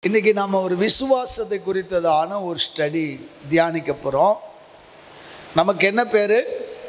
இன்னைக்கு நாம் ஒரு விசுவாசத்தை குறித்ததான ஒரு ஸ்டடி தியானிக்க போகிறோம் நமக்கு என்ன பேர்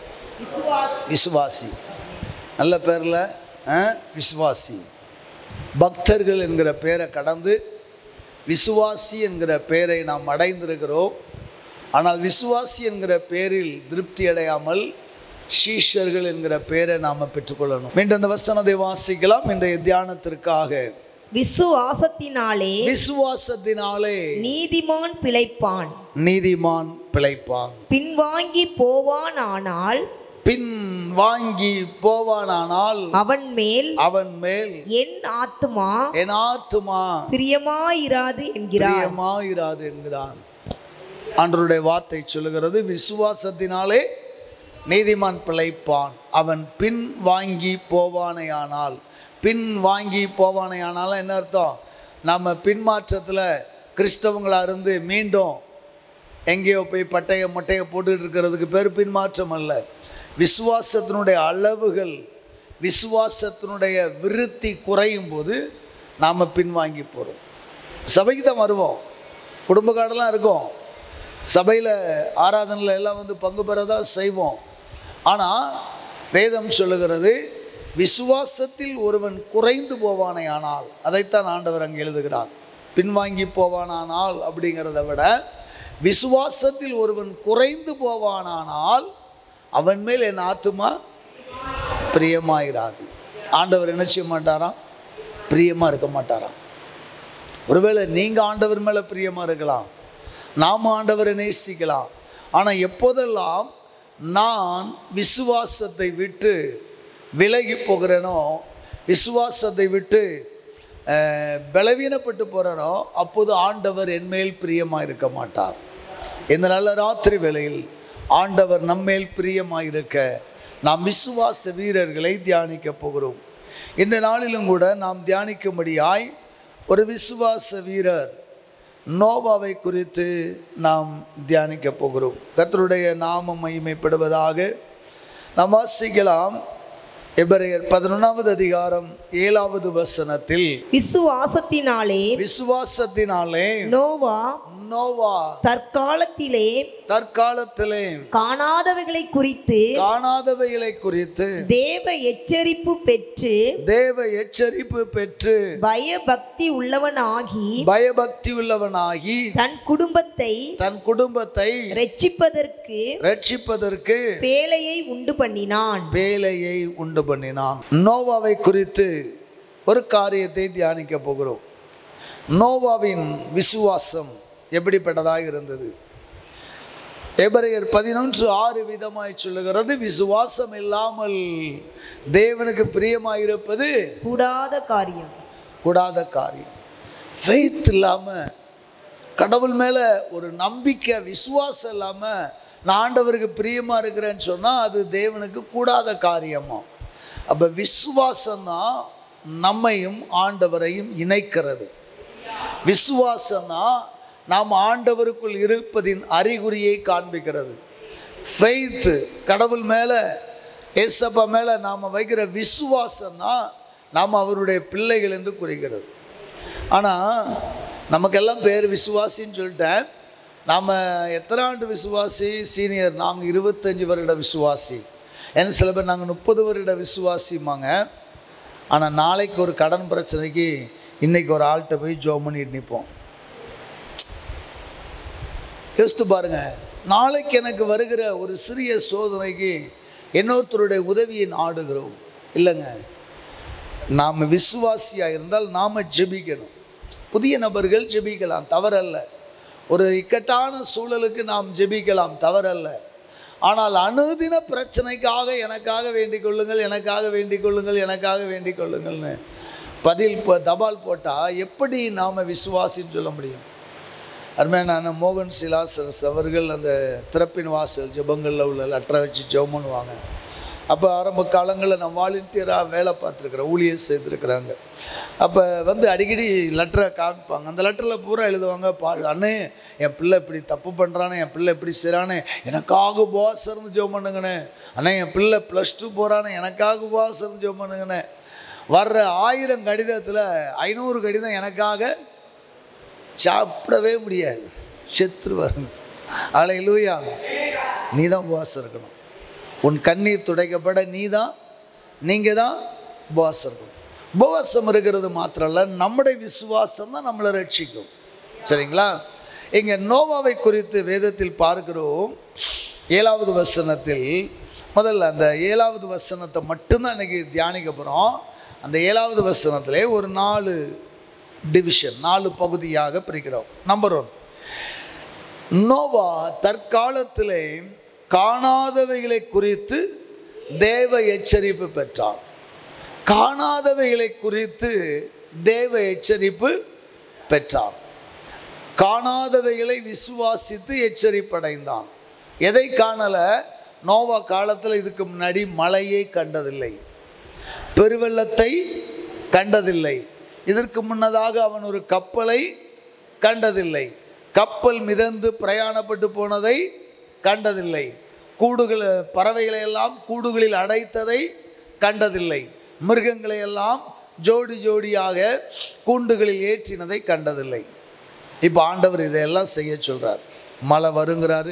விசுவாசி நல்ல பேரில் விசுவாசி பக்தர்கள் என்கிற பேரை கடந்து விசுவாசி என்கிற பெயரை நாம் அடைந்திருக்கிறோம் ஆனால் விசுவாசி என்கிற பேரில் திருப்தி அடையாமல் சீஷர்கள் என்கிற பெயரை நாம் பெற்றுக்கொள்ளணும் மீண்டும் அந்த வசனத்தை வாசிக்கலாம் இன்றைய தியானத்திற்காக விசுவாசத்தினாலே விசுவாசத்தினாலே நீதிமான் பிழைப்பான் நீதிமான் பிழைப்பான் பின்வாங்கி போவான் ஆனால் பின் வாங்கி போவானானால் அவன் மேல் அவன் மேல் என் ஆத்துமா என் ஆத்துமா பிரியமாயிராது என்கிறார் பிரியமாயிராது என்கிறான் ஆண்டவருடைய வார்த்தை சொல்லுகிறது விசுவாசத்தினாலே நீதிமான் பிழைப்பான் அவன் பின் வாங்கி போவானேயானால் பின் வாங்கி போவானேயானால் என்ன அர்த்தம் நம்ம பின்மாற்றத்தில் கிறிஸ்தவங்களாக இருந்து மீண்டும் எங்கேயோ போய் பட்டைய மட்டையை போட்டுட்டு இருக்கிறதுக்கு பேர் பின்மாற்றம் அல்ல விசுவாசத்தினுடைய அளவுகள் விசுவாசத்தினுடைய விருத்தி குறையும் போது நாம் பின்வாங்கி போகிறோம் சபைக்கு தான் வருவோம் குடும்ப கார்டெல்லாம் இருக்கும் சபையில் ஆராதனையில் எல்லாம் வந்து பங்கு பெற தான் செய்வோம் ஆனால் வேதம் சொல்லுகிறது விசுவாசத்தில் ஒருவன் குறைந்து போவானே ஆனால் அதைத்தான் ஆண்டவர் அங்கே எழுதுகிறார் பின்வாங்கி போவானானால் அப்படிங்கிறத விட விசுவாசத்தில் ஒருவன் குறைந்து போவானானால் அவன் மேல் என் ஆத்துமா பிரியமாயிராது ஆண்டவர் என்ன செய்ய மாட்டாராம் பிரியமாக இருக்க மாட்டாராம் ஒருவேளை நீங்கள் ஆண்டவர் மேலே பிரியமாக இருக்கலாம் நாம் ஆண்டவரை நேசிக்கலாம் ஆனால் எப்போதெல்லாம் நான் விசுவாசத்தை விட்டு விலகி போகிறேனோ விசுவாசத்தை விட்டு அஹ், பலவீனப்பட்டு போகிறேனோ அப்போது ஆண்டவர் என்மேல் பிரியமாக இருக்க மாட்டார் இந்த நல்ல ராத்திரி வேளையில் ஆண்டவர் நம்மேல் பிரியமாக இருக்க நாம் விசுவாச வீரர்களை தியானிக்க போகிறோம் இந்த நாளிலும் கூட நாம் தியானிக்கும்படியாய் ஒரு விசுவாச வீரர் நோவாவை குறித்து நாம் தியானிக்க போகிறோம் கர்த்தருடைய நாமம் மகிமைப்படுவதாக நாம் வாசிக்கலாம் எபிரேயர் பதினொன்றாவது அதிகாரம் ஏழாவது வசனத்தில் விசுவாசத்தினாலே விசுவாசத்தினாலே நோவா நோவா தற்காலத்திலே தற்காலத்திலே காணாதவைகளை குறித்து காணாதவைகளை குறித்து தேவ எச்சரிப்பு பெற்று தேவ எச்சரிப்பு பெற்று பயபக்தி உள்ளவனாகி பயபக்தி உள்ளவனாகி தன் குடும்பத்தை தன் குடும்பத்தை ரட்சிப்பதற்கு ரட்சிப்பதற்கு பேழையை உண்டு பண்ணினான் வேலையை உண்டு பண்ணினான் நோவாவை குறித்து ஒரு காரியத்தை தியானிக்க போகிறோம் நோவாவின் விசுவாசம் எப்படிப்பட்டதாக இருந்தது எபிரேயர் பதினொன்று ஆறு விதமாய் சொல்லுகிறது விசுவாசம் இல்லாமல் தேவனுக்கு பிரியமாயிருப்பது கூடாத காரியம் கூடாத காரியம் ஃபெய்த் இல்லாமல் கடவுள் மேலே ஒரு நம்பிக்கை விசுவாசம் இல்லாமல் நான் ஆண்டவருக்கு பிரியமாக இருக்கிறேன்னு சொன்னால் அது தேவனுக்கு கூடாத காரியமா அப்போ விசுவாசம்தான் நம்மையும் ஆண்டவரையும் இணைக்கிறது விசுவாசம்தான் நாம் ஆண்டவருக்குள் இருப்பதின் அறிகுறியை காண்பிக்கிறது ஃபெய்த்து கடவுள் மேலே ஏசப்பா மேலே நாம் வைக்கிற விசுவாசம் தான் நாம் அவருடைய பிள்ளைகள் என்று குறிக்கிறது ஆனால் நமக்கெல்லாம் பேர் விசுவாசின்னு சொல்லிட்டேன் நாம் எத்தனை ஆண்டு விசுவாசி சீனியர் நாங்கள் இருபத்தஞ்சி வருட விசுவாசி ஏன்னா சில பேர் நாங்கள் முப்பது வருட விசுவாசிமாங்க ஆனால் நாளைக்கு ஒரு கடன் பிரச்சனைக்கு இன்றைக்கி ஒரு ஆள்கிட்ட போய் ஜோம் பண்ணிட்டு நிற்போம் யோசித்து பாருங்க நாளைக்கு எனக்கு வருகிற ஒரு சிறிய சோதனைக்கு இன்னொருத்தருடைய உதவியை நாடுகிறோம் இல்லைங்க நாம் விசுவாசியாக இருந்தால் நாம் ஜெபிக்கணும் புதிய நபர்கள் ஜெபிக்கலாம் தவறல்ல ஒரு இக்கட்டான சூழலுக்கு நாம் ஜெபிக்கலாம் தவறல்ல ஆனால் அனுதின பிரச்சனைக்காக எனக்காக வேண்டிக் கொள்ளுங்கள் எனக்காக வேண்டிக் கொள்ளுங்கள் எனக்காக வேண்டிக் கொள்ளுங்கள்னு பதில் போ- தபால் போட்டால் எப்படி நாம் விசுவாசின்னு சொல்ல முடியும் அருமையான மோகன் சிலாசரஸ் அவர்கள் அந்த திறப்பின் வாசல் ஜெபங்களில் உள்ள லெட்டரை வச்சு ஜெபம் பண்ணுவாங்க அப்போ ஆரம்ப காலங்களில் நான் வாலண்டியராக வேலை பார்த்துருக்குறேன் ஊழியர் செய்திருக்கிறாங்க அப்போ வந்து அடிக்கடி லெட்டரை காமிப்பாங்க அந்த லெட்டரில் பூரா எழுதுவாங்க பா அண்ணே என் பிள்ளை இப்படி தப்பு பண்ணுறானே என் பிள்ளை இப்படி செய்கிறானே எனக்காக உபவாசம் இருந்து ஜெபம் பண்ணுங்கண்ணே அண்ணே என் பிள்ளை ப்ளஸ் டூ போகிறானே எனக்காக உபவாசம் இருந்து ஜெபம் பண்ணுங்கண்ணே வர்ற ஆயிரம் கடிதத்தில் ஐநூறு கடிதம் எனக்காக சாப்பிடவே முடியாது செத்துருவாருங்க அலையிலூயா நீ தான் உபவாசம் இருக்கணும் உன் கண்ணீர் துடைக்கப்பட நீ தான் நீங்கள் தான் உபவாசம் இருக்கணும் உபவாசம் இருக்கிறது மாத்திரம் இல்ல நம்முடைய விசுவாசம் தான் நம்மளை ரட்சிக்கும் சரிங்களா இங்கே நோவாவை குறித்து வேதத்தில் பார்க்கிறோம் ஏழாவது வசனத்தில் முதல்ல அந்த ஏழாவது வசனத்தை மட்டும்தான் இன்னைக்கு தியானிக்க போகிறோம் அந்த ஏழாவது வசனத்திலே ஒரு நாலு டிவிஷன் நாலு பகுதியாக பிரிக்கிறோம் நம்பர் ஒன் நோவா தற்காலத்திலே காணாதவைகளை குறித்து தேவ எச்சரிப்பு பெற்றான் காணாதவைகளை குறித்து தேவ எச்சரிப்பு பெற்றான் காணாதவைகளை விசுவாசித்து எச்சரிப்படைந்தான் எதை காணல நோவா காலத்தில் இதுக்கு முன்னாடி மழையை கண்டதில்லை பெருவெள்ளத்தை கண்டதில்லை இதற்கு முன்னதாக அவன் ஒரு கப்பலை கண்டதில்லை கப்பல் மிதந்து பிரயாணப்பட்டு போனதை கண்டதில்லை கூடுகள் பறவைகளை எல்லாம் கூடுகளில் அடைத்ததை கண்டதில்லை மிருகங்களை எல்லாம் ஜோடி ஜோடியாக கூண்டுகளில் ஏற்றினதை கண்டதில்லை இப்போ ஆண்டவர் இதையெல்லாம் செய்ய சொல்கிறார் மழை வருங்கிறாரு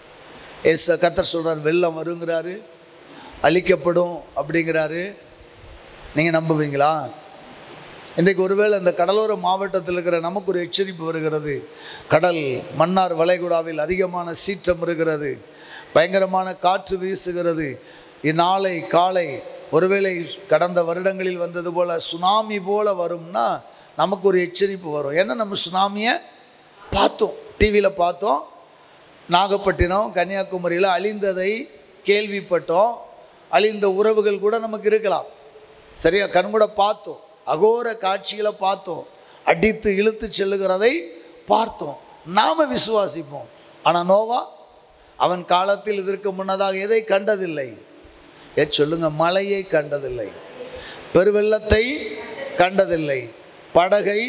எஸ் கத்தர் சொல்கிறார் வெள்ளம் வருங்கிறாரு அழிக்கப்படும் அப்படிங்கிறாரு நீங்கள் நம்புவீங்களா இன்றைக்கு ஒருவேளை இந்த கடலோர மாவட்டத்தில் இருக்கிற நமக்கு ஒரு எச்சரிப்பு வருகிறது கடல் மன்னார் வளைகுடாவில் அதிகமான சீற்றம் இருக்கிறது பயங்கரமான காற்று வீசுகிறது இந்நாளை காலை ஒருவேளை கடந்த வருடங்களில் வந்தது போல் சுனாமி போல வரும்னா நமக்கு ஒரு எச்சரிப்பு வரும் ஏன்னா நம்ம சுனாமியை பார்த்தோம் டிவியில் பார்த்தோம் நாகப்பட்டினம் கன்னியாகுமரியில் அழிந்ததை கேள்விப்பட்டோம் அழிந்த உறவுகள் கூட நமக்கு இருக்கலாம் சரியா கண்கூட பார்த்தோம் அகோர காட்சிகளை பார்த்தோம் அடித்து இழுத்து செல்லுகிறதை பார்த்தோம் நாம் விசுவாசிப்போம் ஆனால் நோவா அவன் காலத்தில் இதற்கு முன்னதாக எதை கண்டதில்லை ஏ சொல்லுங்க மலையை கண்டதில்லை பெருவெள்ளத்தை கண்டதில்லை படகை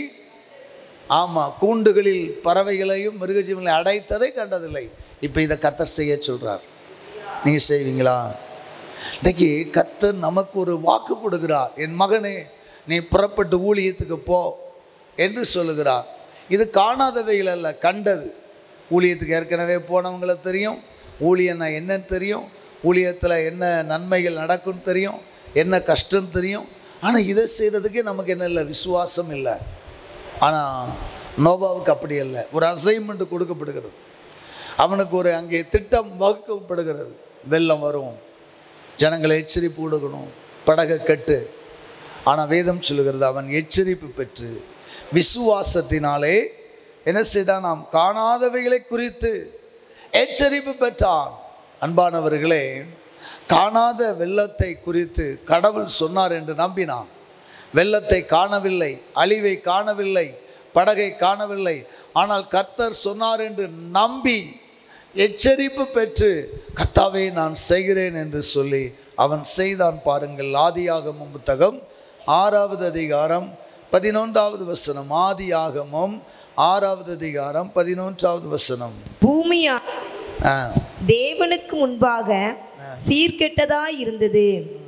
ஆமாம் கூண்டுகளில் பறவைகளையும் மிருகஜீவனை அடைத்ததை கண்டதில்லை இப்போ இதை கத்தர் செய்ய சொல்கிறார் நீங்கள் செய்வீங்களா இன்னைக்கு கத்தர் நமக்கு ஒரு வாக்கு கொடுக்கிறார் என் மகனே நீ புறப்பட்டு ஊழியத்துக்கு போ என்று சொல்லுகிறார் இது காணாதவைகள் அல்ல கண்டது ஊழியத்துக்கு ஏற்கனவே போனவங்கள தெரியும் ஊழியன்னா என்னன்னு தெரியும் ஊழியத்தில் என்ன நன்மைகள் நடக்கும்னு தெரியும் என்ன கஷ்டம் தெரியும் ஆனால் இதை செய்கிறதுக்கே நமக்கு என்ன இல்லை விசுவாசம் இல்லை ஆனால் நோபாவுக்கு அப்படி இல்லை ஒரு அசைன்மெண்ட் கொடுக்கப்படுகிறது அவனுக்கு ஒரு அங்கே திட்டம் வகுக்கப்படுகிறது வெள்ளம் வரும் ஜனங்களை எச்சரிப்பு கொடுக்கணும் படகை கட்டு ஆனால் வேதம் சொல்லுகிறது அவன் எச்சரிப்பு பெற்று விசுவாசத்தினாலே என்ன செய்தான் நாம் காணாதவைகளை குறித்து எச்சரிப்பு பெற்றான் அன்பானவர்களே காணாத வெள்ளத்தை குறித்து கடவுள் சொன்னார் என்று நம்பினான் வெள்ளத்தை காணவில்லை அழிவை காணவில்லை படகை காணவில்லை ஆனால் கர்த்தர் சொன்னார் என்று நம்பி எச்சரிப்பு பெற்று கத்தாவே நான் செய்கிறேன் என்று சொல்லி அவன் செய்தான் பாருங்கள் ஆதியாகமம் புத்தகம் ஆறாவது அதிகாரம் பதினொன்றாவது வசனம் ஆதியாகமம் ஆறாவது அதிகாரம் பதினொன்றாவது வசனம் பூமியா ஆ தேவனுக்கு முன்பாக சீர்கெட்டதாய் இருந்தது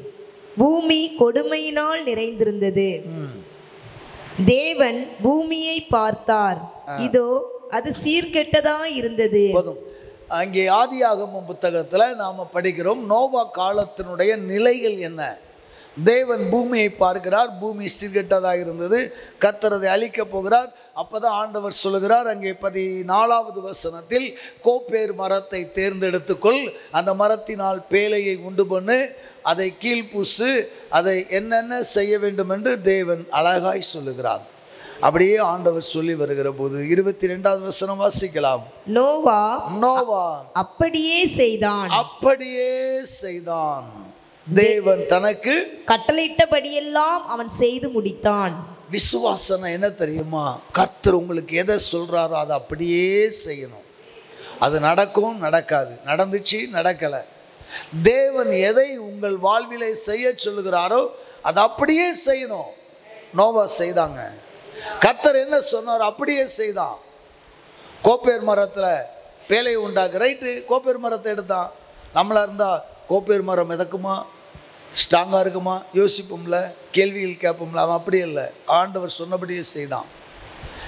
பூமி கொடுமையினால் நிறைந்திருந்தது ம் தேவன் பூமியை பார்த்தார் இதோ அது சீர்கெட்டதாய் இருந்தது போதும் அங்கே ஆதியாகமம் புத்தகத்தில் நாம் படிக்கிறோம் நோவா காலத்தினுடைய நிலைகள் என்ன தேவன் பூமியை பார்க்கிறார் பூமி சீர்கெட்டதாக இருந்தது கர்த்தர் அதை அழிக்கப் போகிறார் அப்பதான் ஆண்டவர் சொல்லுகிறார் அங்கே பதினாலாவது வசனத்தில் கோப்பேர் மரத்தை தேர்ந்தெடுத்துக்கொள் அந்த மரத்தினால் பேழையை உண்டு பண்ணு அதை கீழ்பூசு அதை என்னென்ன செய்ய வேண்டும் என்று தேவன் அழகாய் சொல்லுகிறார் அப்படியே ஆண்டவர் சொல்லி வருகிற போது இருபத்தி ரெண்டாவது வசனம் வாசிக்கலாம் நோவா நோவா அப்படியே செய்தான் அப்படியே செய்தான் தேவன் தனக்கு கட்டளையிட்டபடியெல்லாம் அவன் செய்து முடித்தான் விசுவாசம் என்ன தெரியுமா கர்த்தர் உங்களுக்கு எதை சொல்றாரோ அதை அப்படியே செய்யணும் அது நடக்கும் நடக்காது நடந்துச்சு நடக்கலை தேவன் எதை உங்கள் வாழ்விலே செய்ய சொல்லுகிறாரோ அதை அப்படியே செய்யணும் நோவா செய்தாங்க கர்த்தர் என்ன சொன்னார் அப்படியே செய்தான் கோப்பேர் மரத்தில் பேலையை உண்டாக்கு ரைட்டு கோப்பேர் மரத்தை எடுத்தான் நம்மளா இருந்தால் கோப்பேர் மரம் மிதக்குமா ஸ்ட்ராங்காக இருக்குமா யோசிப்போம்ல கேள்விகள் கேட்போம்ல அவன் அப்படி இல்லை ஆண்டவர் சொன்னபடியே செய்தான்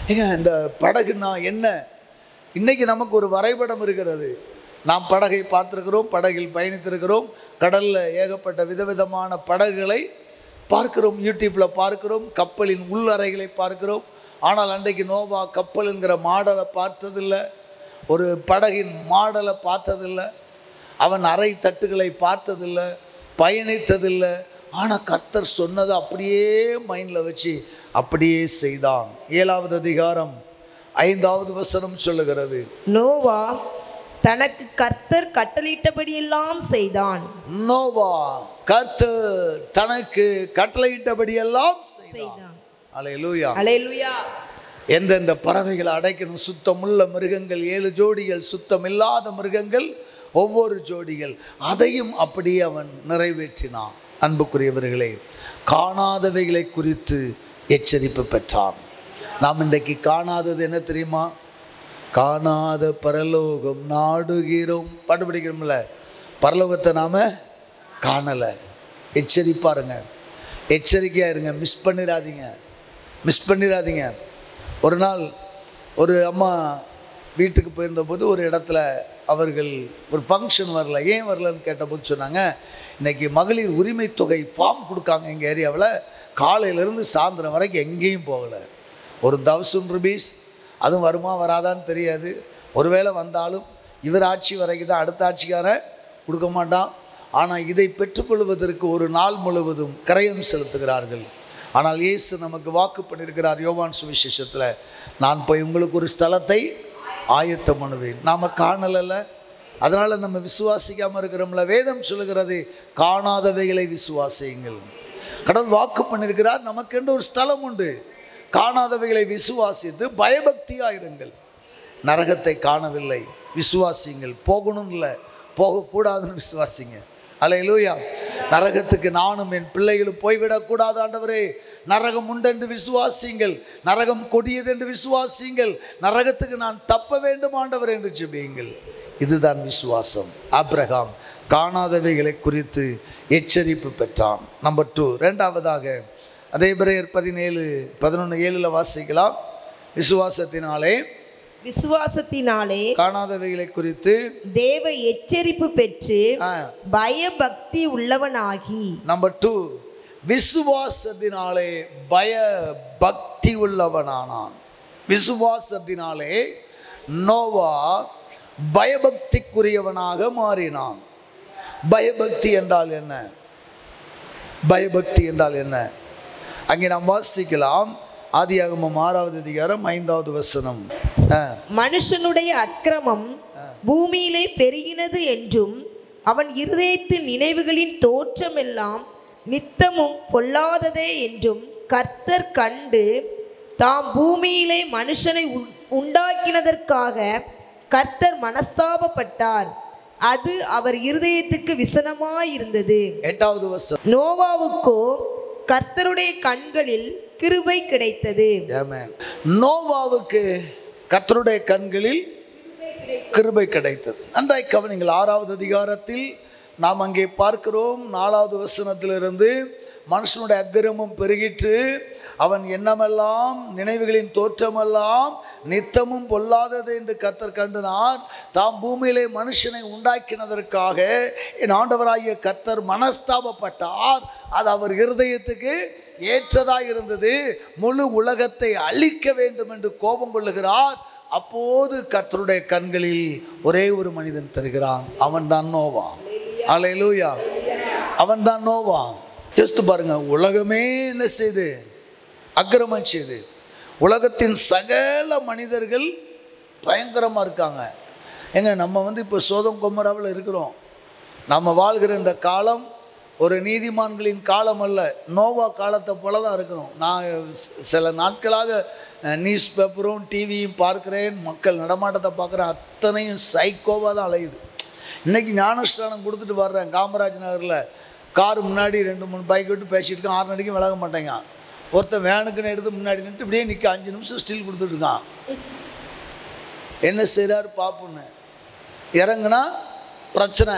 ஏங்க இந்த படகுனா என்ன இன்னைக்கு நமக்கு ஒரு வரைபடம் இருக்கிறது நாம் படகை பார்த்துருக்கிறோம் படகில் பயணித்திருக்கிறோம் கடலில் ஏகப்பட்ட விதவிதமான படகுகளை பார்க்கிறோம் யூடியூப்பில் பார்க்கிறோம் கப்பலின் உள்ளறைகளை பார்க்கிறோம் ஆனால் அன்றைக்கு நோவா கப்பலுங்கிற மாடலை பார்த்ததில்லை ஒரு படகின் மாடலை பார்த்ததில்லை அவன் அறை தட்டுகளை பார்த்ததில்லை பயணித்ததில்லை ஆனால் கர்த்தர் சொன்னதை அப்படியே மைண்டில் வச்சு அப்படியே செய்தான் ஏழாவது அதிகாரம் ஐந்தாவது வசனம் சொல்லுகிறது நோவா தனக்கு கர்த்தர் கட்டளையிட்டபடியெல்லாம் செய்தான் நோவா கர்த்தர் தனக்கு கட்டளையிட்டபடியெல்லாம் செய்தான் செய்தான் அல்லேலூயா அலையலுயா எந்தெந்த பறவைகளை அடைக்கணும் சுத்தமுள்ள மிருகங்கள் ஏழு ஜோடிகள் சுத்தமில்லாத மிருகங்கள் ஒவ்வொரு ஜோடிகள் அதையும் அப்படியே அவன் நிறைவேற்றினான் அன்புக்குரியவர்களே காணாதவைகளை குறித்து எச்சரிப்பு பெற்றான் நாம் இன்றைக்கு காணாதது என்ன தெரியுமா காணாத பரலோகம் நாடுகிறோம் பாட்டு படிக்கிறோம்ல பரலோகத்தை நாம் காணலை எச்சரிப்பாருங்க எச்சரிக்கையாக இருங்க மிஸ் பண்ணிடாதீங்க மிஸ் பண்ணிடாதீங்க ஒரு நாள் ஒரு அம்மா வீட்டுக்கு போயிருந்தபோது ஒரு இடத்துல அவர்கள் ஒரு ஃபங்க்ஷன் வரல ஏன் வரலன்னு கேட்டபோது சொன்னாங்க இன்னைக்கு மகளிர் உரிமை தொகை ஃபார்ம் கொடுக்காங்க எங்கள் ஏரியாவில் காலையிலேருந்து சாயந்தரம் வரைக்கும் எங்கேயும் போகலை ஒரு தௌசண்ட் ருபீஸ் அதுவும் வருமா வராதான்னு தெரியாது ஒருவேளை வந்தாலும் இவர் ஆட்சி வரைக்கும் தான் அடுத்த ஆட்சிக்காரன் கொடுக்க மாட்டான் ஆனால் இதை பெற்றுக்கொள்வதற்கு ஒரு நாள் முழுவதும் கரையம் செலுத்துகிறார்கள் ஆனால் இயேசு நமக்கு வாக்கு பண்ணியிருக்கிறார் யோவான் சுவிசேஷத்தில் நான் போய் உங்களுக்கு ஒரு ஸ்தலத்தை ஆயத்தம் பண்ணுவேன் நாம் காணலைல்ல அதனால் நம்ம விசுவாசிக்காமல் இருக்கிறோம்ல வேதம் சொல்லுகிறது காணாதவைகளை விசுவாசியுங்கள் கடவுள் வாக்கு பண்ணியிருக்கிறார் நமக்கென்று ஒரு ஸ்தலம் உண்டு காணாதவைகளை விசுவாசித்து பயபக்தியாக இருங்கள் நரகத்தை காணவில்லை விசுவாசிங்கள் போகணும் இல்லை போகக்கூடாதுன்னு விசுவாசிங்க அலையிலூயா நரகத்துக்கு நானும் என் பிள்ளைகளும் போய்விடக்கூடாது ஆண்டவரே நரகம் உண்டென்று விசுவாசிங்கள் நரகம் கொடியது என்று விசுவாசிங்கள் நரகத்துக்கு நான் தப்ப வேண்டும் ஆண்டவர் என்று ஜெபியுங்கள் இதுதான் விசுவாசம் ஆப்ரகாம் காணாதவைகளை குறித்து எச்சரிப்பு பெற்றான் நம்பர் டூ ரெண்டாவதாக அதே பிரேயர் பதினேழு பதினொன்று ஏழில் வாசிக்கலாம் விசுவாசத்தினாலே விசுவாசத்தினாலே காணாதவைகளை குறித்து தேவ எச்சரிப்பு பெற்று ஆ, பயபக்தி உள்ளவனாகி நம்பர் டூ விசுவாசத்தினாலே பய பக்தி உள்ளவனானான் விசுவாசத்தினாலே நோவா பயபக்திக்குரியவனாக மாறினான் பயபக்தி என்றால் என்ன பயபக்தி என்றால் என்ன அங்கே நாம் வாசிக்கலாம் ஆதியாகமம் ஆறாவது அதிகாரம் ஐந்தாவது வசனம் ஆ, மனுஷனுடைய அக்கிரமம் பூமியிலே பெருகினது என்றும் அவன் இருதயத்து நினைவுகளின் தோற்றமெல்லாம் நித்தமும் பொல்லாததே என்றும் கர்த்தர் கண்டு தாம் பூமியிலே மனுஷனை உண்- உண்டாக்கினதற்காக கர்த்தர் மனஸ்தாபப்பட்டார் அது அவர் இருதயத்துக்கு விசனமாயிருந்தது எட்டாவது வசனம் நோவாவுக்கோ கர்த்தருடைய கண்களில் கிருபை கிடைத்தது Amen. நோவாவுக்கு கர்த்தருடைய கண்களில் கிருபை கிடைத்தது நன்றாய் கவனிங்கள் ஆறாவது அதிகாரத்தில் நாம் அங்கே பார்க்கிறோம் நாலாவது வசனத்திலிருந்து மனுஷனுடைய அக்கிரமம் பெருகிற்று அவன் எண்ணமெல்லாம் நினைவுகளின் தோற்றமெல்லாம் நித்தமும் பொல்லாதது என்று கர்த்தர் கண்டுனார் தாம் பூமியிலே மனுஷனை உண்டாக்கினதற்காக என் ஆண்டவராகிய கர்த்தர் மனஸ்தாபப்பட்டார் அது அவர் இருதயத்துக்கு ஏற்றதாக இருந்தது முழு உலகத்தை அழிக்க வேண்டும் என்று கோபம் கொள்ளுகிறார் அப்போது கர்த்தருடைய கண்களில் ஒரே ஒரு மனிதன் தருகிறான் அவன் தான் நோவா அலையலூயா அவன் தான் நோவா யோசித்து பாருங்க உலகமே என்ன செய்து அக்கிரமம் செய்து உலகத்தின் சகல மனிதர்கள் பயங்கரமாக இருக்காங்க ஏங்க நம்ம வந்து இப்போ சோதம் கொமராவில் இருக்கிறோம் நம்ம வாழ்கிற இந்த காலம் ஒரு நீதிமான்களின் காலம் அல்ல நோவா காலத்தை போல தான் இருக்கிறோம் நான் சி- சில நாட்களாக அஹ், நியூஸ் பேப்பரும் டிவியும் பார்க்கிறேன் மக்கள் நடமாட்டத்தை பார்க்குறேன் அத்தனையும் சைக்கோவாக தான் அலையுது இன்னைக்கு ஞானஸ்தானம் கொடுத்துட்டு வர்றேன் காமராஜ் நகரில் கார் முன்னாடி ரெண்டு மூணு பைக் விட்டு பேசிட்டு இருக்கான் ஆறு நடிக்கும் விலக மாட்டேங்க ஒருத்தன் வேனுக்குன்னு எடுத்து முன்னாடி நின்று இப்படியே நிற்க அஞ்சு நிமிஷம் ஸ்டில் கொடுத்துட்டு இருக்கான் என்ன செய்கிறாரு பாப்புன்னு இறங்குனா பிரச்சனை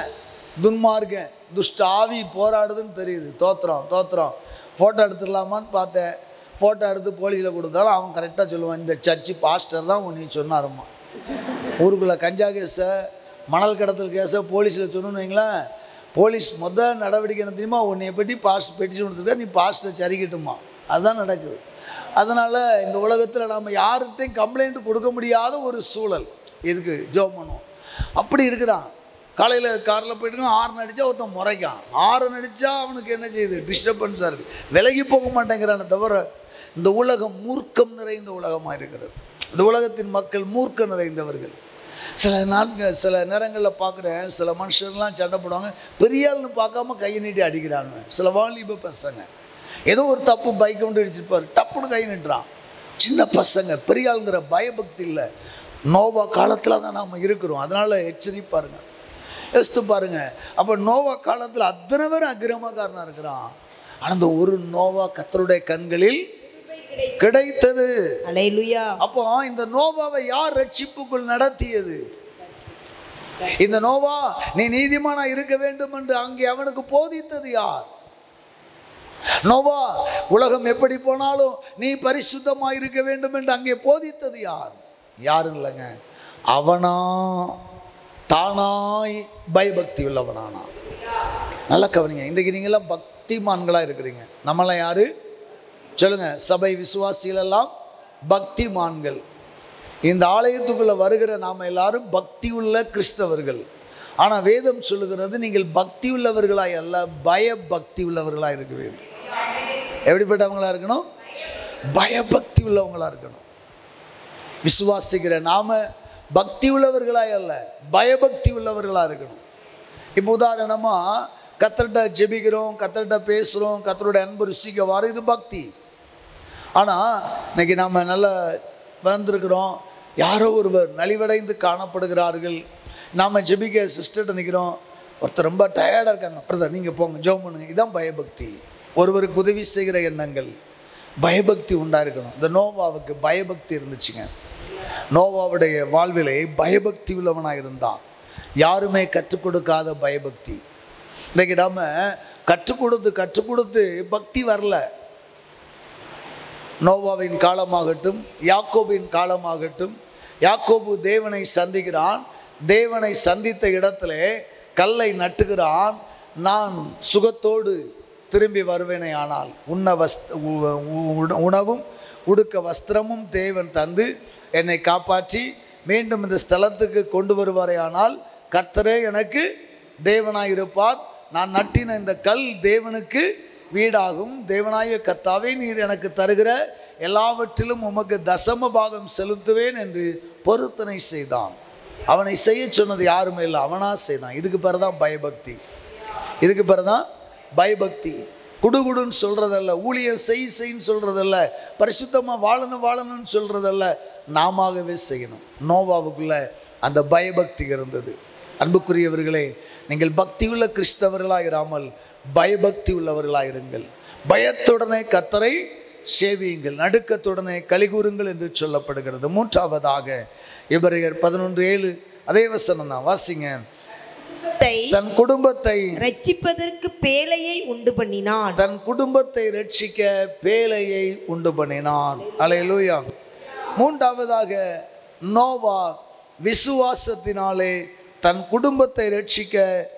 துன்மார்க்கன் துஷ்ட ஆவி போராடுதுன்னு தெரியுது தோத்துறோம் தோத்துறோம் ஃபோட்டோ எடுத்துடலாமான்னு பார்த்தேன் ஃபோட்டோ எடுத்து போலீஸில் கொடுத்தாலும் அவன் கரெக்டாக சொல்லுவான் இந்த சர்ச்சு பாஸ்டர் தான் உன்னை சொன்னாருமா ஊருக்குள்ளே கஞ்சா கேஸை மணல் கடத்தல் கேஸை போலீஸில் சொன்னோன்னு வைங்களேன் போலீஸ் மொதல் நடவடிக்கை என்ன தெரியுமா உன்னைய பற்றி பாஸ்ட் பெட்டிஷன் கொடுத்துருக்கா நீ பாஸ்ட்டை சரிக்கட்டுமா அதுதான் நடக்குது அதனால் இந்த உலகத்தில் நம்ம யார்கிட்டையும் கம்ப்ளைண்ட் கொடுக்க முடியாத ஒரு சூழல் எதுக்கு ஜோம் பண்ணுவோம் அப்படி இருக்கிறான் காலையில் காரில் போயிட்டு ஆறு அடித்தா ஒருத்தன் முறைக்கான் ஆறு அடித்தா அவனுக்கு என்ன செய்யுது டிஸ்டர்பன்ஸாக இருக்குது விலகி போக மாட்டேங்கிறானே தவிர இந்த உலகம் மூர்க்கம் நிறைந்த உலகமாக இருக்கிறது இந்த உலகத்தின் மக்கள் மூர்க்கம் நிறைந்தவர்கள் சில நாட்கள் சில நேரங்களில் பார்க்குறேன் சில மனுஷர்லாம் சண்டை போடுவாங்க பெரிய ஆள்னு பார்க்காம கையை நீட்டி அடிக்கிறாங்க சில வாலிப பசங்க ஏதோ ஒரு தப்பு பைக் கொண்டு அடிச்சிருப்பார் டப்புன்னு கை நிட்டுறான் சின்ன பசங்க பெரிய ஆளுங்கிற பயபக்தி இல்லை நோவா காலத்தில் தான் நாம் இருக்கிறோம் அதனால் எச்சரிப்பாருங்க யோசித்து பாருங்க அப்போ நோவா காலத்தில் அத்தனை பேரும் அக்கிரமக்காரனாக இருக்கிறான் ஆனால் அந்த ஒரு நோவா கத்தருடைய கண்களில் கிடைத்தது அலையிலுயா அப்போ இந்த நோவாவை யார் ரட்சிப்புக்குள் நடத்தியது இந்த நோவா நீ நீதிமானா இருக்க வேண்டும் என்று அங்கே அவனுக்கு போதித்தது யார் நோவா உலகம் எப்படி போனாலும் நீ பரிசுத்தமா இருக்க வேண்டும் என்று அங்கே போதித்தது யார் யாரும் இல்லைங்க அவனா தானாய் பயபக்தி உள்ளவனானா நல்லா கவனிங்க இன்றைக்கு நீங்களாம் பக்திமான்களாக இருக்கிறீங்க நம்மளாம் யாரு சொல்லுங்க சபை விசுவாசிகள் எல்லாம் பக்திமான்கள் இந்த ஆலயத்துக்குள்ள வருகிற நாம் எல்லாரும் பக்தி உள்ள கிறிஸ்தவர்கள் ஆனால் வேதம் சொல்லுகிறது நீங்கள் பக்தி உள்ளவர்களாய் அல்ல பயபக்தி உள்ளவர்களாக இருக்க வேண்டும் எப்படிப்பட்டவங்களா இருக்கணும் பயபக்தி உள்ளவங்களா இருக்கணும் விசுவாசிக்கிற நாம பக்தி உள்ளவர்களாய் அல்ல பயபக்தி உள்ளவர்களாக இருக்கணும் இப்போ உதாரணமாக கத்தர்கிட்ட ஜெபிக்கிறோம் கத்தர்கிட்ட பேசுகிறோம் கத்தரோட அன்பு ருசிக்க வர இது பக்தி ஆனால் இன்னைக்கு நம்ம நல்ல வந்திருக்கிறோம் யாரோ ஒருவர் நலிவடைந்து காணப்படுகிறார்கள் நாம் ஜெபிக்க சிஸ்டர்கிட்ட நிற்கிறோம் ஒருத்தர் ரொம்ப டயர்டாக இருக்காங்க பிரதர் நீங்கள் போங்க ஜோம் பண்ணுங்க இதான் பயபக்தி ஒருவருக்கு உதவி செய்கிற எண்ணங்கள் பயபக்தி உண்டாக இருக்கணும் இந்த நோவாவுக்கு பயபக்தி இருந்துச்சுங்க நோவாவுடைய வாழ்விலே பயபக்தி உள்ளவனாக இருந்தான் யாருமே கற்றுக் கொடுக்காத பயபக்தி இன்னைக்கு நாம கற்றுக் கொடுத்து கற்றுக் கொடுத்து பக்தி வரல நோவாவின் காலமாகட்டும் யாக்கோபின் காலமாகட்டும் யாக்கோபு தேவனை சந்திக்கிறான் தேவனை சந்தித்த இடத்திலே கல்லை நட்டுகிறான் நான் சுகத்தோடு திரும்பி வருவேனே ஆனால் உண்ண வஸ்த உ- உ- உணவும் உடுக்க வஸ்திரமும் தேவன் தந்து என்னை காப்பாற்றி மீண்டும் இந்த ஸ்தலத்துக்கு கொண்டு வருவாரே ஆனால் கர்த்தரே எனக்கு தேவனாய் இருப்பார் நான் நட்டின இந்த கல் தேவனுக்கு வீடாகும் தேவனாய கர்த்தாவே நீர் எனக்கு தருகிற எல்லாவற்றிலும் உமக்கு தசம பாகம் செலுத்துவேன் என்று பொருத்தனை செய்தான் அவனை செய்ய சொன்னது யாருமே இல்லை அவனா செய்தான் இதுக்கு பேர் தான் பயபக்தி இதுக்கு பேர் தான் பயபக்தி குடுகுடுன்னு சொல்கிறதல்ல ஊழியம் செய் செய்ன்னு சொல்கிறதல்ல பரிசுத்தமாக வாழணும் வாழணும்னு சொல்கிறதல்ல நாமவே செய்யணும் நோவாவுக்குள்ள அந்த பயபக்தி இருந்தது அன்புக்குரியவர்களே நீங்கள் பக்தியுள்ள கிறிஸ்தவர்களாக இராமல் பயபக்தி உள்ளவர்களாக இருங்கள் பயத்துடனே கத்தரை சேவியுங்கள் நடுக்கத்துடனே கலிகூறுங்கள் என்று சொல்லப்படுகிறது மூன்றாவதாக இவரையர் பதினொன்று ஏழு அதே வசனம் தான் வாசிங்க குடும்பத்தை தன் குடும்பத்தை ரட்சிப்பதற்கு பேழையை உண்டு பண்ணினான் தன் குடும்பத்தை ரட்சிக்க பேலையை உண்டு பண்ணினான் அலையலூயா மூன்றாவதாக நோவா விசுவாசத்தினாலே தன் குடும்பத்தை ரட்சிக்க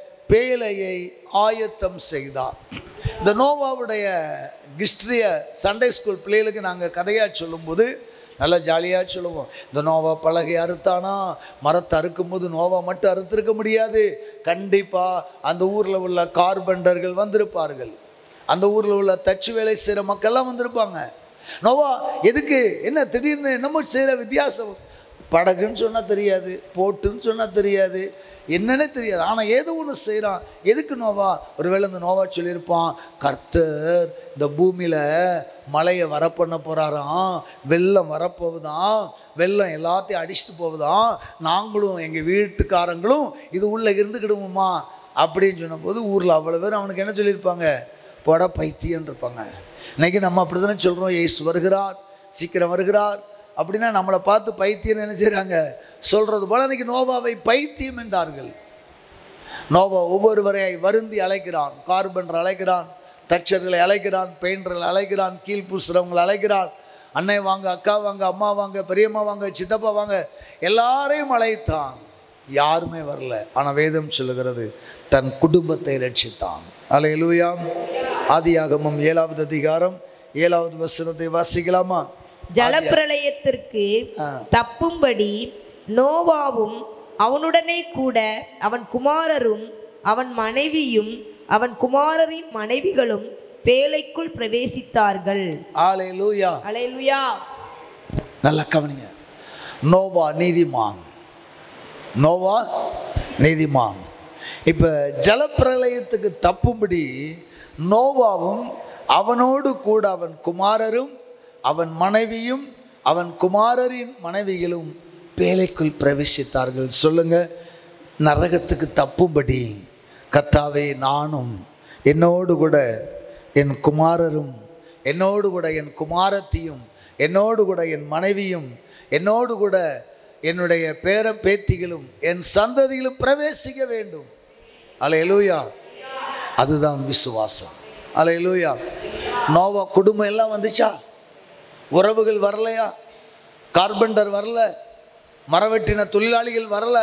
பேலையை ஆயத்தம் செய்தார் இந்த நோவாவுடைய ஹிஸ்ட்ரியை சண்டே ஸ்கூல் பிள்ளைகளுக்கு நாங்கள் கதையாக சொல்லும்போது நல்லா ஜாலியாக சொல்லுவோம் இந்த நோவா பலகை அறுத்தானா மரத்தை அறுக்கும்போது நோவா மட்டும் அறுத்திருக்க முடியாது கண்டிப்பாக அந்த ஊரில் உள்ள கார்பெண்டர்கள் வந்திருப்பார்கள் அந்த ஊரில் உள்ள தச்சு வேலை செய்கிற மக்கள்லாம் வந்திருப்பாங்க நோவா எதுக்கு என்ன திடீர்னு என்னமோ செய்கிற வித்தியாசம் படகுன்னு சொன்னால் தெரியாது போட்டுன்னு சொன்னால் தெரியாது என்னன்னே தெரியாது ஆனால் ஏதோ ஒன்று செய்கிறான் எதுக்கு நோவா ஒருவேளை இந்த நோவா சொல்லியிருப்பான் கர்த்தர் இந்த பூமியில் மழையை வர பண்ண போகிறாராம் வெள்ளம் வரப்போகுதாம் வெள்ளம் எல்லாத்தையும் அடிச்சுட்டு போகுதாம் நாங்களும் எங்கள் வீட்டுக்காரங்களும் இது உள்ளே இருந்துக்கிடுவோமா அப்படின்னு சொன்னபோது ஊரில் அவ்வளோ பேர் அவனுக்கு என்ன சொல்லியிருப்பாங்க போட பைத்தியம்னு இருப்பாங்க இன்னைக்கு நம்ம அப்படி தானே சொல்கிறோம் ஏசு வருகிறார் சீக்கிரம் வருகிறார் அப்படின்னா நம்மளை பார்த்து பைத்தியம் என்ன செய்கிறாங்க சொல்கிறது போல இன்னைக்கு நோவாவை பைத்தியம் என்றார்கள் நோவா ஒவ்வொருவரை வருந்தி அழைக்கிறான் கார்பெண்டர் அழைக்கிறான் தச்சர்களை அழைக்கிறான் பெயிண்டர்களை அழைக்கிறான் கீழ் பூசுறவங்களை அழைக்கிறான் அண்ணன் வாங்க அக்கா வாங்க அம்மா வாங்க பெரியம்மா வாங்க சித்தப்பா வாங்க எல்லாரையும் அழைத்தான் யாருமே வரல ஆனால் வேதம் சொல்லுகிறது தன் குடும்பத்தை ரட்சித்தான் அலையலூயா ஆதியாகமம் ஏழாவது அதிகாரம் ஏழாவது வசனத்தை வாசிக்கலாமா ஜலப்பிரளயத்திற்கு ஆ. தப்பும்படி நோவாவும் அவனுடனே கூட அவன் குமாரரும் அவன் மனைவியும் அவன் குமாரரின் மனைவிகளும் பேழைக்குள் பிரவேசித்தார்கள் ஆலையலூயா அலையலுயா நல்லா கவனிங்க நோவா நீதிமான் நோவா நீதிமான் இப்போ ஜலப்பிரளயத்துக்கு தப்பும்படி நோவாவும் அவனோடு கூட அவன் குமாரரும் அவன் மனைவியும் அவன் குமாரரின் மனைவிகளும் பேழைக்குள் பிரவேசித்தார்கள் சொல்லுங்க நரகத்துக்கு தப்பும்படி கத்தாவே நானும் என்னோடு கூட என் குமாரரும் என்னோடு கூட என் குமாரத்தியும் என்னோடு கூட என் மனைவியும் என்னோடு கூட என்னுடைய பேர பேத்திகளும் என் சந்ததிகளும் பிரவேசிக்க வேண்டும் அலையலூயா அதுதான் விசுவாசம் அலையலூயா நோவா குடும்பம் எல்லாம் வந்துச்சா உறவுகள் வரலையா கார்பெண்டர் வரல மரவெட்டின தொழிலாளிகள் வரல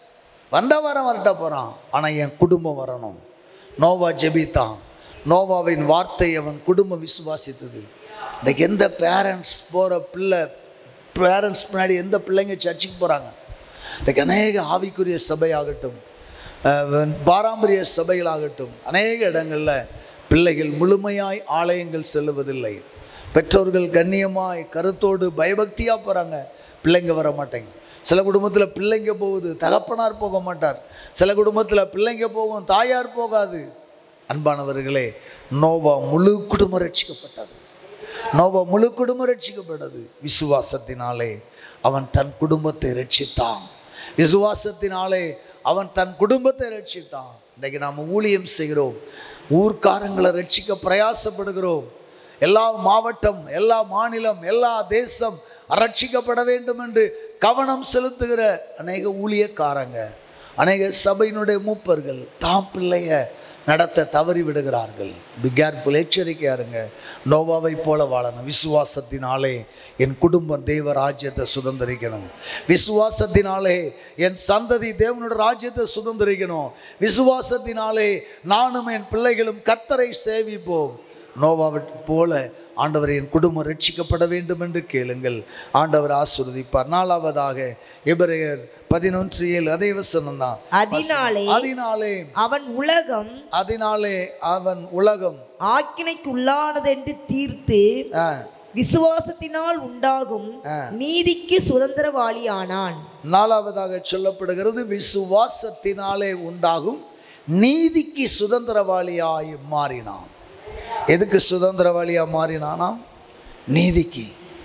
வந்தா வர வரட்ட போகிறான் ஆனால் என் குடும்பம் வரணும் நோவா ஜெபித்தான் நோவாவின் வார்த்தை அவன் குடும்பம் விசுவாசித்தது இன்னைக்கு எந்த பேரண்ட்ஸ் போகிற பிள்ளை பேரண்ட்ஸ் முன்னாடி எந்த பிள்ளைங்க சர்ச்சுக்கு போகிறாங்க இன்றைக்கு அநேக ஆவிக்குரிய சபையாகட்டும் அஹ், பாரம்பரிய சபைகளாகட்டும் அநேக இடங்களில் பிள்ளைகள் முழுமையாய் ஆலயங்கள் செல்லுவதில்லை பெற்றோர்கள் கண்ணியமாய் கருத்தோடு பயபக்தியாக போகிறாங்க பிள்ளைங்க வர மாட்டேங்க சில குடும்பத்தில் பிள்ளைங்க போகுது தகப்பனார் போக மாட்டார் சில குடும்பத்தில் பிள்ளைங்க போகும் தாயார் போகாது அன்பானவர்களே நோவா முழு குடும்பம் ரட்சிக்கப்பட்டது நோவா முழு குடும்பம் ரட்சிக்கப்பட்டது விசுவாசத்தினாலே அவன் தன் குடும்பத்தை ரட்சித்தான் விசுவாசத்தினாலே அவன் தன் குடும்பத்தை ரட்சித்தான் இன்றைக்கு நாம் ஊழியம் செய்கிறோம் ஊர்க்காரங்களை ரட்சிக்க பிரயாசப்படுகிறோம் எல்லா மாவட்டம் எல்லா மாநிலம் எல்லா தேசம் ரட்சிக்கப்பட வேண்டும் என்று கவனம் செலுத்துகிற அநேக ஊழியக்காரங்க அநேக சபையினுடைய மூப்பர்கள் தாம் பிள்ளைய நடத்த தவறி விடுகிறார்கள் பி கேர்ஃபுல் எச்சரிக்கையா இருங்க நோவாவை போல வாழணும் விசுவாசத்தினாலே என் குடும்பம் தேவ ராஜ்யத்தை சுதந்திரிக்கணும் விசுவாசத்தினாலே என் சந்ததி தேவனோட ராஜ்யத்தை சுதந்திரிக்கணும் விசுவாசத்தினாலே நானும் என் பிள்ளைகளும் கத்தரை சேவிப்போம் நோவாவை போல ஆண்டவர் என் குடும்பம் ரட்சிக்கப்பட வேண்டும் என்று கேளுங்கள் ஆண்டவர் ஆசீர்வதிப்பார் நாலாவதாக எபிரேயர் பதினொன்று ஏழு அதே வசனம் தான் அதனாலே அதனாலே அவன் உலகம் அதனாலே அவன் உலகம் ஆக்கினைக்கு உள்ளானதென்று தீர்த்து ஆ, விசுவாசத்தினால் உண்டாகும் நீதிக்கு சுதந்திரவாளியானான் நாலாவதாக சொல்லப்படுகிறது விசுவாசத்தினாலே உண்டாகும் நீதிக்கு சுதந்திரவாளியாய் மாறினான் எதுக்கு சுதந்திரவாளியா மாறினானா நீதிக்கு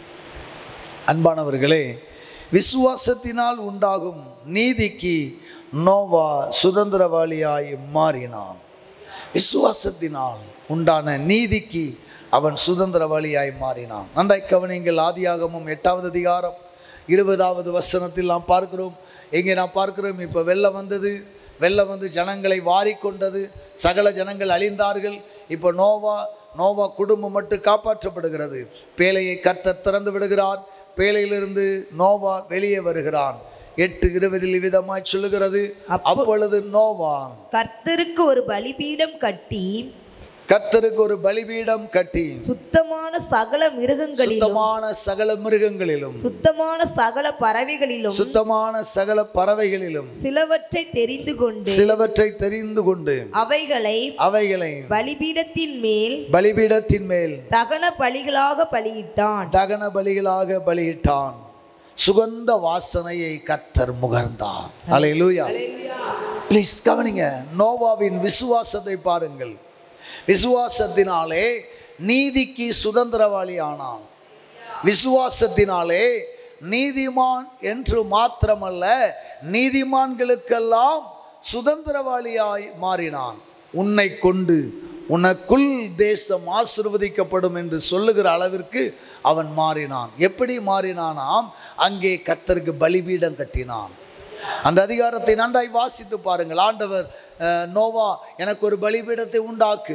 அன்பானவர்களே விசுவாசத்தினால் உண்டாகும் நீதிக்கு நோவா சுதந்திரவாளியாய் மாறினான் விசுவாசத்தினால் உண்டான நீதிக்கு அவன் சுதந்திரவாளியாய் மாறினான் நன்றாய் கவனிங்கள் ஆதியாகமும் எட்டாவது அதிகாரம் இருபதாவது வசனத்தில் நாம் பார்க்கிறோம் எங்கே நாம் பார்க்கிறோம் இப்போ வெள்ளம் வந்தது வெள்ளம் வந்து ஜனங்களை வாரிக்கொண்டது சகல ஜனங்கள் அழிந்தார்கள் இப்போ நோவா நோவா குடும்பம் மட்டும் காப்பாற்றப்படுகிறது பேழையை கர்த்தர் திறந்து விடுகிறார் பேழையிலிருந்து நோவா வெளியே வருகிறான் எட்டு இருபதில் விதமாய் சொல்லுகிறது அப்பொழுது நோவா கர்த்தருக்கு ஒரு பலிபீடம் கட்டி கர்த்தருக்கு ஒரு பலிபீடம் கட்டி சுத்தமான சகல மிருகங்களிலும் சுத்தமான சகல மிருகங்களிலும் சுத்தமான சகல பறவைகளிலும் சுத்தமான சகல பறவைகளிலும் சிலவற்றை தெரிந்து கொண்டு சிலவற்றை தெரிந்து கொண்டு அவைகளை அவைகளை பலிபீடத்தின் மேல் பலிபீடத்தின் மேல் தகன பலிகளாக பலியிட்டான் தகன பலிகளாக பலியிட்டான் சுகந்த வாசனையை கத்தர் முகர்ந்தான் அலையிலூயா ப்ளீஸ் கவனிங்க நோவாவின் விசுவாசத்தை பாருங்கள் விசுவாசத்தினாலே நீதிக்கு சுதந்திரவாளி ஆனான் விசுவாசத்தினாலே நீதிமான் என்று மாத்திரமல்ல நீதிமான்களுக்கெல்லாம் சுதந்திரவாளியாய் மாறினான் உன்னை கொண்டு உனக்குள் தேசம் ஆசிர்வதிக்கப்படும் என்று சொல்லுகிற அளவிற்கு அவன் மாறினான் எப்படி மாறினானாம் அங்கே கத்தருக்கு பலிபீடம் கட்டினான் அந்த அதிகாரத்தை நன்றாய் வாசித்து பாருங்கள் ஆண்டவர் அஹ், நோவா எனக்கு ஒரு பலிபீடத்தை உண்டாக்கு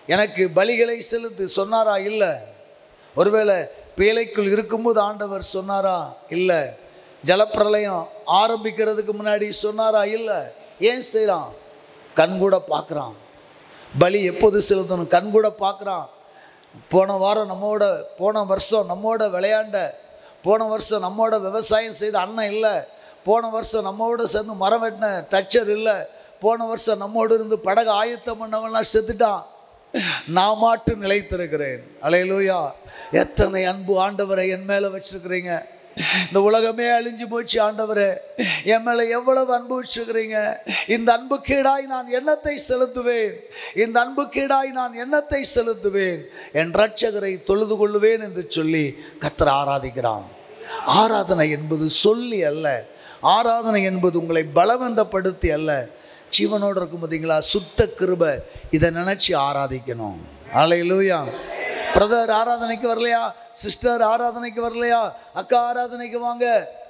எனக்கு பலிகளை செலுத்து சொன்னாரா இல்லை ஒருவேளை பேழைக்குள் இருக்கும்போது ஆண்டவர் சொன்னாரா இல்லை ஜலப்பிரளயம் ஆரம்பிக்கிறதுக்கு முன்னாடி சொன்னாரா இல்லை ஏன் செய்கிறான் கண் கூட பார்க்குறான் பலி எப்போது செலுத்தணும் கண் கூட பார்க்குறான் போன வாரம் நம்மோட போன வருஷம் நம்மோட விளையாண்ட போன வருஷம் நம்மோட விவசாயம் செய்த அண்ணன் இல்லை போன வருஷம் நம்மோட சேர்ந்து மரம் வெட்டின தச்சர் இல்லை போன வருஷம் நம்மோடு இருந்து படகு ஆயத்தம் பண்ணவன்லாம் செத்துட்டான் நான் மாட்டு நிலைத்திருக்கிறேன் அலையலூயா எத்தனை அன்பு ஆண்டவரை என் மேலே வச்சிருக்கிறீங்க இந்த உலகமே அழிஞ்சு போச்சு ஆண்டவரே என் மேலே எவ்வளவு அன்பு வச்சிருக்கிறீங்க இந்த அன்பு கீடாய் நான் எண்ணத்தை செலுத்துவேன் இந்த அன்பு கீடாய் நான் எண்ணத்தை செலுத்துவேன் என் ரட்சகரை தொழுது கொள்ளுவேன் என்று சொல்லி கத்தர் ஆராதிக்கிறான் ஆராதனை என்பது சொல்லி அல்ல ஆராதனை என்பது உங்களை பலவந்தப்படுத்தி அல்ல ஜீவனோடு இருக்கும் பார்த்தீங்களா சுத்த கிருபை இதை நினச்சி ஆராதிக்கணும் அலையிலூயா பிரதர் ஆராதனைக்கு வரலையா சிஸ்டர் ஆராதனைக்கு வரலையா அக்கா ஆராதனைக்கு வாங்க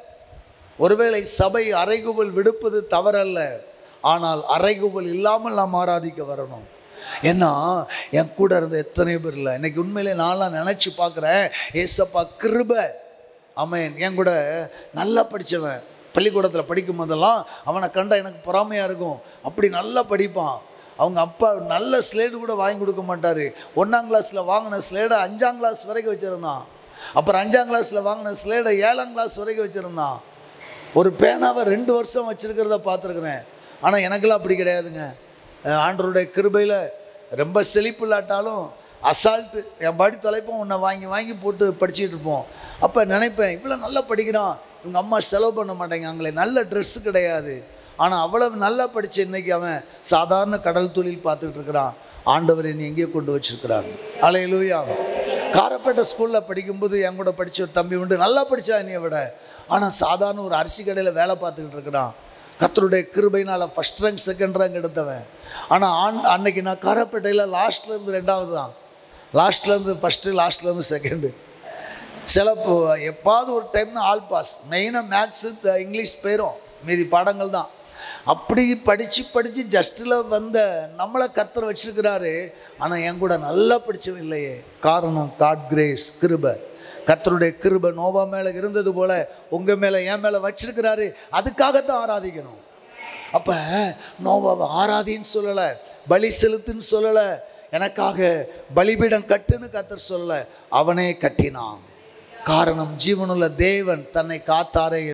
ஒருவேளை சபை அறைகுவல் விடுப்பது தவறல்ல ஆனால் அறைகுவல் இல்லாமல் நாம் ஆராதிக்க வரணும் ஏன்னா என் கூட இருந்த எத்தனை பேர் இல்லை இன்னைக்கு உண்மையிலே நான்லாம் நினச்சி பார்க்குறேன் ஏசப்பா கிருபை அவன் என் கூட நல்லா படித்தவன் பள்ளிக்கூடத்தில் படிக்கும் போதெல்லாம் அவனை கண்டா எனக்கு பொறாமையாக இருக்கும் அப்படி நல்லா படிப்பான் அவங்க அப்பா நல்ல ஸ்லேடு கூட வாங்கி கொடுக்க மாட்டார் ஒன்றாம் கிளாஸில் வாங்கின ஸ்லேடை அஞ்சாம் கிளாஸ் வரைக்கும் வச்சுருந்தான் அப்புறம் அஞ்சாம் கிளாஸில் வாங்கின ஸ்லேடை ஏழாம் கிளாஸ் வரைக்கும் வச்சுருந்தான் ஒரு பேனாவை ரெண்டு வருஷம் வச்சுருக்கிறத பார்த்துருக்குறேன் ஆனால் எனக்கெல்லாம் அப்படி கிடையாதுங்க அஹ் ஆண்டவருடைய கிருபையில் ரொம்ப செழிப்பு இல்லாட்டாலும் அசால்ட்டு என் பாடி தொலைப்போம் உன்னை வாங்கி வாங்கி போட்டு படிச்சுட்டு இருப்போம் அப்போ நினைப்பேன் இவ்வளோ நல்லா படிக்கிறான் இவங்க அம்மா செலவு பண்ண மாட்டேங்காங்களே நல்ல ட்ரெஸ்ஸு கிடையாது ஆனால் அவ்வளவு நல்லா படித்த இன்னைக்கு அவன் சாதாரண கடல் தொழில் பார்த்துக்கிட்டு இருக்கிறான் ஆண்டவர் என்னை எங்கேயோ கொண்டு வச்சிருக்கிறார் அலையிலூயா காரப்பேட்டை ஸ்கூலில் படிக்கும்போது என் கூட படித்த ஒரு தம்பி உண்டு நல்லா படித்தான் என்னைய விட ஆனால் சாதாரண ஒரு அரிசி கடையில் வேலை பார்த்துக்கிட்டு இருக்கிறான் கத்தருடைய கிருபைனால் ஃபஸ்ட் ரேங்க் செகண்ட் ரேங்க் எடுத்தவன் ஆனால் ஆண் அன்னைக்கு நான் காரப்பேட்டையில் லாஸ்ட்லேருந்து ரெண்டாவது தான் லாஸ்ட்லேருந்து ஃபஸ்ட்டு லாஸ்ட்லேருந்து செகண்டு சில இப்போ- எப்பாவது ஒரு டைம் தான் ஆல் பாஸ் மெயினாக மேக்ஸு இங்கிலீஷ் போயிடும் மீதி பாடங்கள் தான் அப்படி படித்து படித்து ஜஸ்ட்டில் வந்த நம்மளை கத்தர் வச்சிருக்கிறாரு ஆனால் என் கூட நல்லா படிச்சவன் இல்லையே காரணம் காட் கிரேஸ் கிருபை கத்தருடைய கிருபை நோவா மேலே இருந்தது போல உங்கள் மேலே என் மேலே வச்சிருக்கிறாரு அதுக்காகத்தான் ஆராதிக்கணும் அப்போ நோவாவை ஆராதின்னு சொல்லலை பலி செலுத்துன்னு சொல்லலை எனக்காக பலிபீடம் கட்டுன்னு கத்தர் சொல்லலை அவனே கட்டினான் காரணம் ஜீவனுள்ள தேவன் தன்னை காத்தாரே